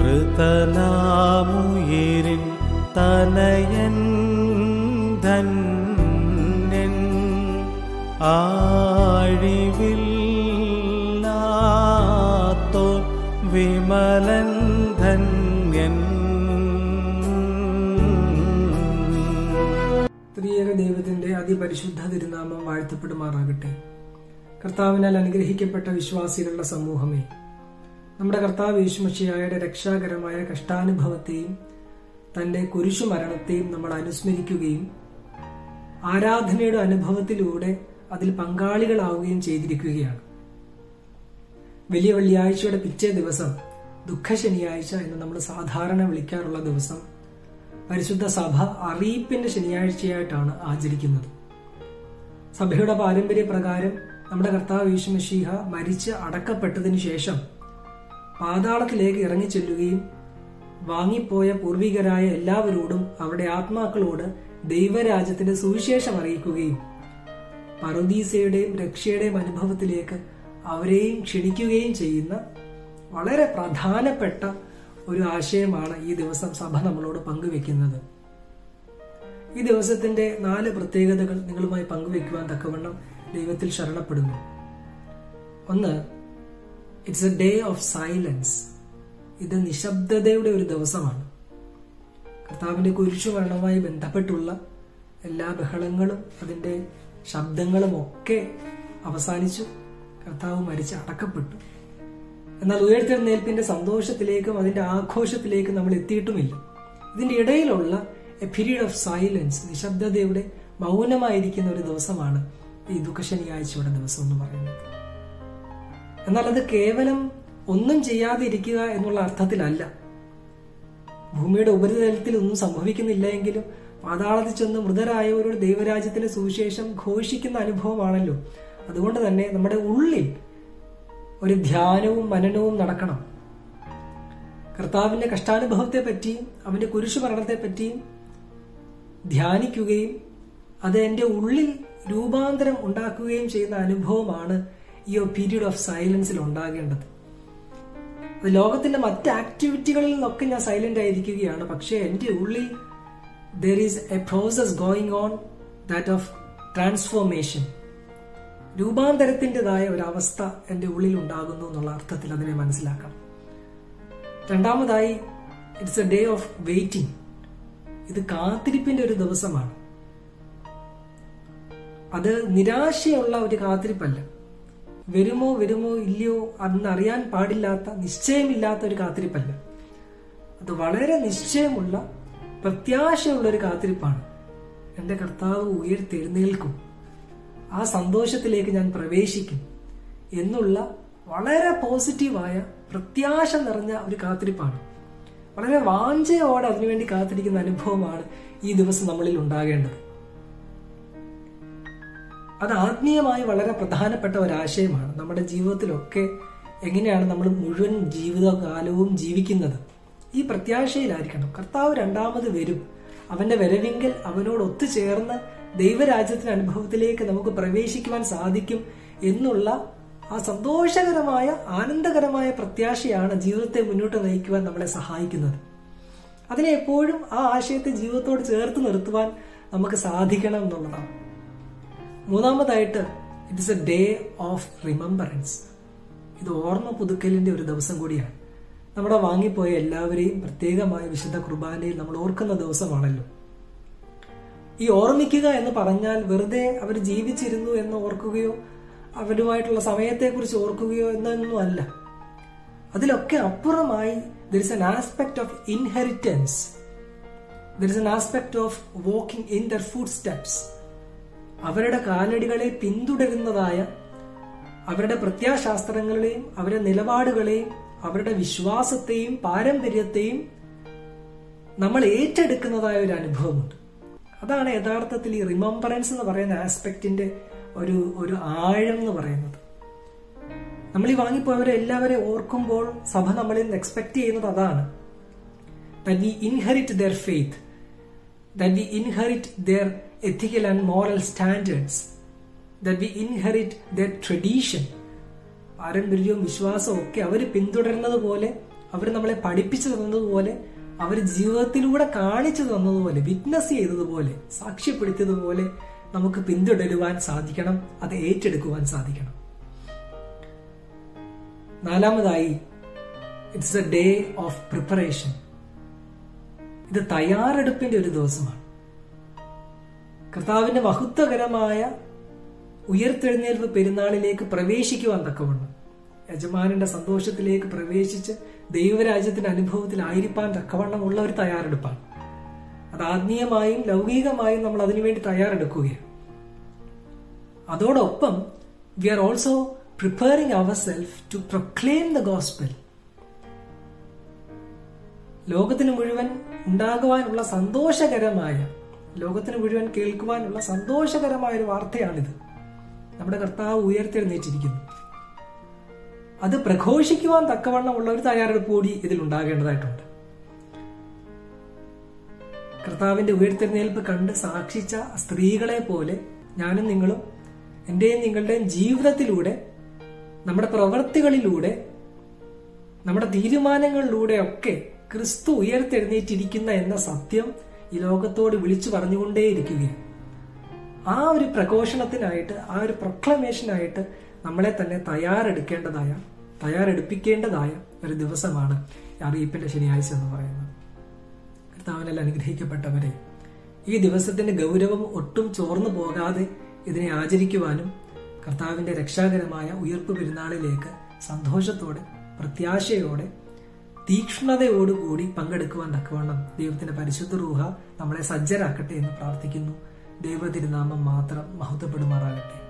മൃതനാമുയിരിൻ തനയൻ ധന്യൻ ആഴിവില്ലാത്തോ വിമലൻ ധന്യൻ ത്രിയേക ദൈവത്തിന്റെ അതിപരിശുദ്ധ തിരുനാമം വാഴ്ത്തപ്പെടുമാറാകട്ടെ കർത്താവിനാൽ അനുഗ്രഹിക്കപ്പെട്ട വിശ്വാസികളുടെ സമൂഹമേ നമ്മുടെ കർത്താവ് യേശുമഷിയായുടെ രക്ഷാകരമായ കഷ്ടാനുഭവത്തെയും തന്റെ കുരിശുമരണത്തെയും നമ്മൾ അനുസ്മരിക്കുകയും ആരാധനയുടെ അനുഭവത്തിലൂടെ അതിൽ പങ്കാളികളാവുകയും ചെയ്തിരിക്കുകയാണ് വലിയ വെള്ളിയാഴ്ചയുടെ പിറ്റേ ദിവസം ദുഃഖശനിയാഴ്ച എന്ന് നമ്മൾ സാധാരണ വിളിക്കാറുള്ള ദിവസം പരിശുദ്ധ സഭ അറിയിപ്പിന്റെ ശനിയാഴ്ചയായിട്ടാണ് ആചരിക്കുന്നത് സഭയുടെ പാരമ്പര്യ പ്രകാരം നമ്മുടെ കർത്താവ് യേശുമഷീഹ മരിച്ച് അടക്കപ്പെട്ടതിനു ശേഷം പാതാളത്തിലേക്ക് ഇറങ്ങിച്ചെല്ലുകയും വാങ്ങിപ്പോയ പൂർവികരായ എല്ലാവരോടും അവരുടെ ആത്മാക്കളോട് ദൈവരാജ്യത്തിന്റെ സുവിശേഷം അറിയിക്കുകയും പറുദീസയുടെയും രക്ഷയുടെയും അനുഭവത്തിലേക്ക് അവരെയും ക്ഷണിക്കുകയും ചെയ്യുന്ന വളരെ പ്രധാനപ്പെട്ട ഒരു ആശയമാണ് ഈ ദിവസം സഭ നമ്മളോട് പങ്കുവെക്കുന്നത് ഈ ദിവസത്തിന്റെ നാല് പ്രത്യേകതകൾ നിങ്ങളുമായി പങ്കുവെക്കുവാൻ തക്കവണ്ണം ദൈവത്തിൽ ശരണപ്പെടുന്നു ഒന്ന് it's a day of silence ഇത് നിശബ്ദതയുടെ ഒരു ദിവസമാണ് കർത്താവിന്റെ കുരിശുമരണവുമായി ബന്ധപ്പെട്ടുള്ള എല്ലാ ബഹളങ്ങളും അതിന്റെ ശബ്ദങ്ങളും ഒക്കെ അവസാനിച്ചു കർത്താവ് മരിച്ച് അടക്കപ്പെട്ടു എന്നാൽ ഉയർത്തെഴുന്നേൽപ്പിന്റെ സന്തോഷത്തിലേക്കും അതിന്റെ ആഘോഷത്തിലേക്കും നമ്മൾ എത്തിയിട്ടുമില്ല ഇതിന്റെ ഇടയിലുള്ള എ പീരീഡ് ഓഫ് സൈലൻസ് നിശബ്ദതയുടെ മൗനമായിരിക്കുന്ന ഒരു ദിവസമാണ് ഈ ദുഃഖശനിയാഴ്ചയുടെ ദിവസം എന്ന് പറയുന്നത് എന്നാൽ അത് കേവലം ഒന്നും ചെയ്യാതെ ഇരിക്കുക എന്നുള്ള അർത്ഥത്തിലല്ല ഭൂമിയുടെ ഉപരിതലത്തിൽ ഒന്നും സംഭവിക്കുന്നില്ല എങ്കിലും പാതാളത്തിൽ ചെന്ന് മൃതരായവരോട് ദൈവരാജ്യത്തിന്റെ സുവിശേഷം ഘോഷിക്കുന്ന അനുഭവമാണല്ലോ അതുകൊണ്ട് തന്നെ നമ്മുടെ ഉള്ളിൽ ഒരു ധ്യാനവും മനനവും നടക്കണം കർത്താവിന്റെ കഷ്ടാനുഭവത്തെ പറ്റിയും അവന്റെ കുരിശുമരണത്തെ പറ്റിയും ധ്യാനിക്കുകയും അത് എൻ്റെ ഉള്ളിൽ രൂപാന്തരം ഉണ്ടാക്കുകയും ചെയ്യുന്ന അനുഭവമാണ് ഈ പീരീഡ് ഓഫ് സൈലൻസിൽ ഉണ്ടാകേണ്ടത് അത് ലോകത്തിന്റെ മറ്റ് ആക്ടിവിറ്റികളിൽ നിന്നൊക്കെ ഞാൻ സൈലന്റ് ആയിരിക്കുകയാണ് പക്ഷേ എൻ്റെ ഉള്ളിൽ there is a process going on that of transformation രൂപാന്തരത്തിൻ്റെതായ ഒരു അവസ്ഥ എൻ്റെ ഉള്ളിൽ ഉണ്ടാകുന്നു എന്നുള്ള അർത്ഥത്തിൽ അതിനെ മനസ്സിലാക്കണം രണ്ടാമതായി it's a day of waiting ഇത് കാത്തിരിപ്പിന്റെ ഒരു ദിവസമാണ് അത് നിരാശയുള്ള ഒരു കാത്തിരിപ്പല്ല വരുമോ വരുമോ ഇല്ലയോ അന്നറിയാൻ പാടില്ലാത്ത നിശ്ചയമില്ലാത്ത ഒരു കാത്തിരിപ്പല്ല അത് വളരെ നിശ്ചയമുള്ള പ്രത്യാശയുള്ള ഒരു കാത്തിരിപ്പാണ് എൻ്റെ കർത്താവ് ഉയർത്തെഴുന്നേൽക്കും ആ സന്തോഷത്തിലേക്ക് ഞാൻ പ്രവേശിക്കും എന്നുള്ള വളരെ പോസിറ്റീവായ പ്രത്യാശ നിറഞ്ഞ ഒരു കാത്തിരിപ്പാണ് വളരെ വാഞ്ചയോടെ അതിനുവേണ്ടി കാത്തിരിക്കുന്ന അനുഭവമാണ് ഈ ദിവസം നമ്മളിൽ ഉണ്ടാകേണ്ടത് അത് ആത്മീയമായി വളരെ പ്രധാനപ്പെട്ട ഒരാശയമാണ് നമ്മുടെ ജീവിതത്തിലൊക്കെ എങ്ങനെയാണ് നമ്മൾ മുഴുവൻ ജീവിതകാലവും ജീവിക്കുന്നത് ഈ പ്രത്യാശയിലായിരിക്കണം കർത്താവ് രണ്ടാമത് വരും അവന്റെ വരവിങ്കൽ അവനോട് ഒത്തുചേർന്ന് ദൈവരാജ്യത്തിന്റെ അനുഭവത്തിലേക്ക് നമുക്ക് പ്രവേശിക്കുവാൻ സാധിക്കും എന്നുള്ള ആ സന്തോഷകരമായ ആനന്ദകരമായ പ്രത്യാശയാണ് ജീവിതത്തെ മുന്നോട്ട് നയിക്കുവാൻ നമ്മളെ സഹായിക്കുന്നത് അതിനെ എപ്പോഴും ആ ആശയത്തെ ജീവിതത്തോട് ചേർത്ത് നിർത്തുവാൻ നമുക്ക് സാധിക്കണം എന്നുള്ളതാണ് മൂന്നാമതായിട്ട് it's a day of remembrance ഇത് ഓർമ്മ പുതുക്കലിന്റെ ഒരു ദിവസം കൂടിയാണ് നമ്മുടെ വാങ്ങിപ്പോയ എല്ലാവരെയും പ്രത്യേകമായി വിശുദ്ധ കുർബാനയിൽ നമ്മൾ ഓർക്കുന്ന ദിവസമാണല്ലോ ഈ ഓർമ്മിക്കുക എന്ന് പറഞ്ഞാൽ വെറുതെ അവർ ജീവിച്ചിരുന്നു എന്ന് ഓർക്കുകയോ അവരുമായിട്ടുള്ള സമയത്തെക്കുറിച്ച് ഓർക്കുകയോ എന്നൊന്നും അല്ല അതിലൊക്കെ അപ്പുറമായി there is an aspect of inheritance there is an aspect of walking in their footsteps അവരുടെ കാലടികളെ പിന്തുടരുന്നതായ അവരുടെ പ്രത്യാശാസ്ത്രങ്ങളെയും അവരുടെ നിലപാടുകളെയും അവരുടെ വിശ്വാസത്തെയും പാരമ്പര്യത്തെയും നമ്മൾ ഏറ്റെടുക്കുന്നതായ ഒരു അനുഭവമുണ്ട് അതാണ് യഥാർത്ഥത്തിൽ ഈ റിമംബറൻസ് എന്ന് പറയുന്ന ആസ്പെക്റ്റിന്റെ ഒരു ഒരു ആഴം എന്ന് പറയുന്നത് നമ്മൾ ഈ വാങ്ങിപ്പോയവരെ എല്ലാവരെയും ഓർക്കുമ്പോൾ സഭ നമ്മളിൽ നിന്ന് എക്സ്പെക്ട് ചെയ്യുന്നത് അതാണ് that we inherit the faith that we inherit the ethical and moral standards that we inherit the tradition പാരമ്പര്യവും വിശ്വാസവും ഒക്കെ അവർ പിന്തുടരുന്നത് പോലെ അവർ നമ്മളെ പഠിപ്പിച്ചു തന്നതുപോലെ അവർ ജീവിതത്തിലൂടെ കാണിച്ചു തന്നതുപോലെ വിറ്റ്നസ് ചെയ്തതുപോലെ സാക്ഷ്യപ്പെടുത്തിയതുപോലെ നമുക്ക് പിന്തുടരുവാൻ സാധിക്കണം അത് ഏറ്റെടുക്കുവാൻ സാധിക്കണം നാലാമതായി it's a day of preparation ഇത് തയ്യാറെടുപ്പിന്റെ ഒരു ദിവസമാണ് കർത്താവിന്റെ മഹത്വകരമായ ഉയർത്തെഴുന്നേൽപ്പ് പെരുന്നാളിലേക്ക് പ്രവേശിക്കുവാൻ തക്കവണ്ണം യജമാനന്റെ സന്തോഷത്തിലേക്ക് പ്രവേശിച്ച് ദൈവരാജ്യത്തിന്റെ അനുഭവത്തിലായിരിക്കാൻ തക്കവണ്ണമുള്ള ഒരു തയ്യാറെടുപ്പാണ് അത് ആത്മീയമായും ലൗകികമായും നമ്മൾ അതിനുവേണ്ടി തയ്യാറെടുക്കുകയാണ് അതോടൊപ്പം we are also preparing our self to proclaim the gospel ലോകത്തിന് മുഴുവൻ ഉണ്ടാകുവാനുള്ള സന്തോഷകരമായ ലോകത്തിന് മുഴുവൻ കേൾക്കുവാനുള്ള സന്തോഷകരമായ ഒരു വാർത്തയാണിത് നമ്മുടെ കർത്താവ് ഉയർത്തെഴുന്നേറ്റിരിക്കുന്നു അത് പ്രഘോഷിക്കുവാൻ തക്കവണ്ണമുള്ള ഒരു തയ്യാറെടുപ്പ് കൂടി ഇതിൽ ഉണ്ടാകേണ്ടതായിട്ടുണ്ട് കർത്താവിന്റെ ഉയർത്തെഴുന്നേൽപ്പ് കണ്ട് സാക്ഷിച്ച സ്ത്രീകളെ പോലെ ഞാനും നിങ്ങളും എന്റെയും നിങ്ങളുടെയും ജീവിതത്തിലൂടെ നമ്മുടെ പ്രവൃത്തികളിലൂടെ നമ്മുടെ തീരുമാനങ്ങളിലൂടെ ഒക്കെ ക്രിസ്തു ഉയർത്തെഴുന്നേറ്റിരിക്കുന്ന എന്ന സത്യം ഈ ലോകത്തോട് വിളിച്ചു പറഞ്ഞുകൊണ്ടേയിരിക്കുകയാണ് ആ ഒരു പ്രഘോഷണത്തിനായിട്ട് ആ ഒരു പ്രൊക്ലമേഷനായിട്ട് നമ്മളെ തന്നെ തയ്യാറെടുക്കേണ്ടതായ തയ്യാറെടുപ്പിക്കേണ്ടതായ ഒരു ദിവസമാണ് ഈ അറിയിപ്പിന്റെ ശനിയാഴ്ച എന്ന് പറയുന്നത് കർത്താവിനാൽ അനുഗ്രഹിക്കപ്പെട്ടവരെ ഈ ദിവസത്തിന്റെ ഗൗരവം ഒട്ടും ചോർന്നു പോകാതെ ഇതിനെ ആചരിക്കുവാനും കർത്താവിന്റെ രക്ഷാകരമായ ഉയർപ്പ് പെരുന്നാളിലേക്ക് സന്തോഷത്തോടെ പ്രത്യാശയോടെ തീക്ഷ്ണതയോടുകൂടി പങ്കെടുക്കുവാൻ തക്കവണ്ണം ദൈവത്തിന്റെ പരിശുദ്ധ റൂഹ നമ്മളെ സജ്ജരാക്കട്ടെ എന്ന് പ്രാർത്ഥിക്കുന്നു ദൈവ തിരുനാമം മാത്രം മഹത്വപ്പെടുമാറാകട്ടെ